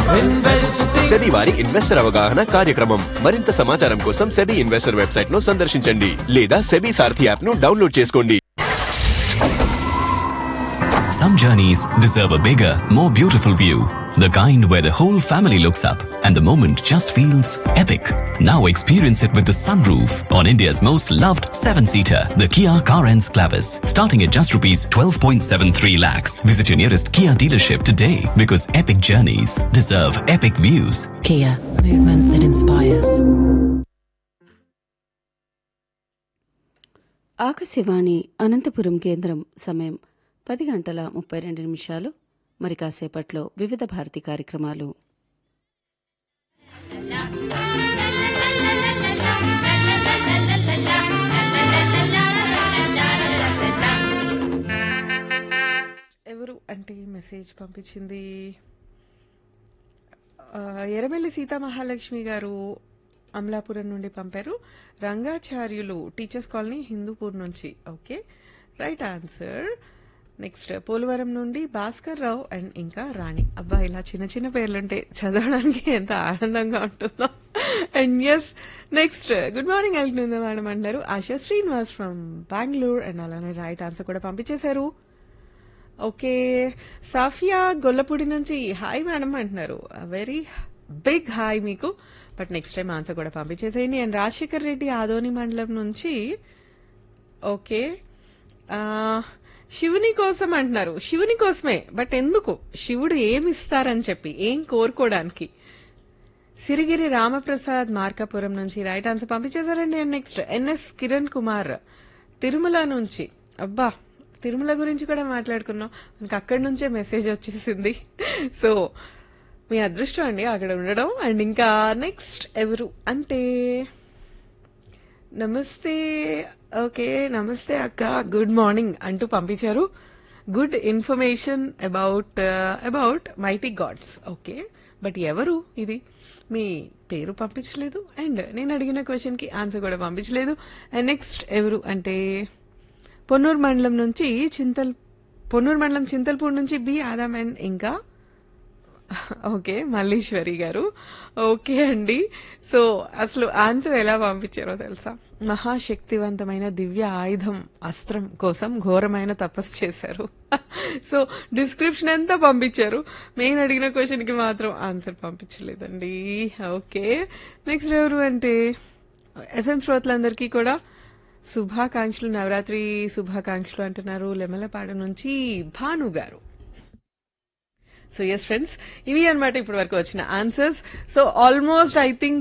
SEBI వారి investor అవగాహన కార్యక్రమం మరింత సమాచారం కోసం సెబీ ఇన్వెస్టర్ వెబ్సైట్ ను సందర్శించండి లేదా సెబీ సారథి యాప్ ను డౌన్లోడ్ చేసుకోండి Some journeys deserve a bigger, more beautiful view. The kind where the whole family looks up and the moment just feels epic. Now experience it with the sunroof on India's most loved seven-seater, the Kia Carens Clavis, starting at just rupees 12.73 lakhs. Visit your nearest Kia dealership today because epic journeys deserve epic views. Kia, movement that inspires. Akashvani Anantapuram కేంద్రం సమయం పది గంటల ముప్పై రెండు నిమిషాలు మరి కాసేపట్లో వివిధ భారతి కార్యక్రమాలు ఎవరు అంటే మెసేజ్ పంపించింది ఆ, ఎర్రబెల్లి సీతామహాలక్ష్మి గారు అమలాపురం నుండి పంపారు రంగాచార్యులు టీచర్స్ కాలనీ హిందూపూర్ నుంచి okay right answer next Polavaram నుండి భాస్కర్ రావు అండ్ ఇంకా రాణి అబ్బా ఇలా చిన్న చిన్న పేర్లుంటే చదవడానికి ఎంత ఆనందంగా ఉంటుందో and yes next good morning అల్కిందా మేడం అంటారు ఆశా శ్రీనివాస్ ఫ్రమ్ బెంగళూరు అండ్ అలానే రైట్ ఆన్సర్ కూడా పంపించేశారు ఓకే సాఫియా గొల్లపూడి నుంచి హాయ్ మేడం అంటున్నారు వెరీ బిగ్ హాయ్ మీకు బట్ నెక్స్ట్ టైం ఆన్సర్ కూడా పంపించేసేయండి అండ్ రాజశేఖర్ రెడ్డి ఆదోని మండలం నుంచి ఓకే ఆ, శివుని కోసం అంటున్నారు శివుని కోసమే బట్ ఎందుకు శివుడు ఏమి ఇస్తారని చెప్పి ఏం కోరుకోవడానికి సిరిగిరి రామప్రసాద్ మార్కాపురం నుంచి రైట్ ఆన్సర్ పంపించేశారండి and next NS Kiran Kumar Tirumala నుంచి అబ్బా తిరుమల గురించి కూడా మాట్లాడుకున్నాం మనకి అక్కడి నుంచే మెసేజ్ వచ్చేసింది సో మీ అదృష్టం అండి అక్కడ ఉండడం అండ్ ఇంకా నెక్స్ట్ ఎవరు అంటే నమస్తే ఓకే నమస్తే అక్క గుడ్ మార్నింగ్ అంటూ పంపించారు good information about about mighty gods okay but ఎవరు ఇది మీ పేరు పంపించలేదు అండ్ నేను అడిగిన క్వశ్చన్ కి ఆన్సర్ కూడా పంపించలేదు అండ్ నెక్స్ట్ ఎవరు అంటే పొన్నూరు మండలం నుంచి చింతల్ పొన్నూరు మండలం చింతల్పూర్ నుంచి బి ఆదాం అండ్ ఇంకా ఓకే మల్లీశ్వరి గారు ఓకే అండి సో అసలు ఆన్సర్ ఎలా పంపించారో తెలుసా మహాశక్తివంతమైన దివ్య ఆయుధం అస్త్రం కోసం ఘోరమైన తపస్సు చేశారు సో డిస్క్రిప్షన్ అంతా పంపించారు మెయిన్ అడిగిన క్వశ్చన్ కి మాత్రం ఆన్సర్ పంపించలేదండి ఓకే నెక్స్ట్ ఎవరు అంటే ఎఫ్ఎం శ్రోతలందరికీ కూడా శుభాకాంక్షలు నవరాత్రి శుభాకాంక్షలు అంటున్నారు లెమలపాడు నుంచి భాను గారు సో ఎస్ ఫ్రెండ్స్ ఇవి అన్నమాట ఇప్పటి వరకు వచ్చిన answers so almost I think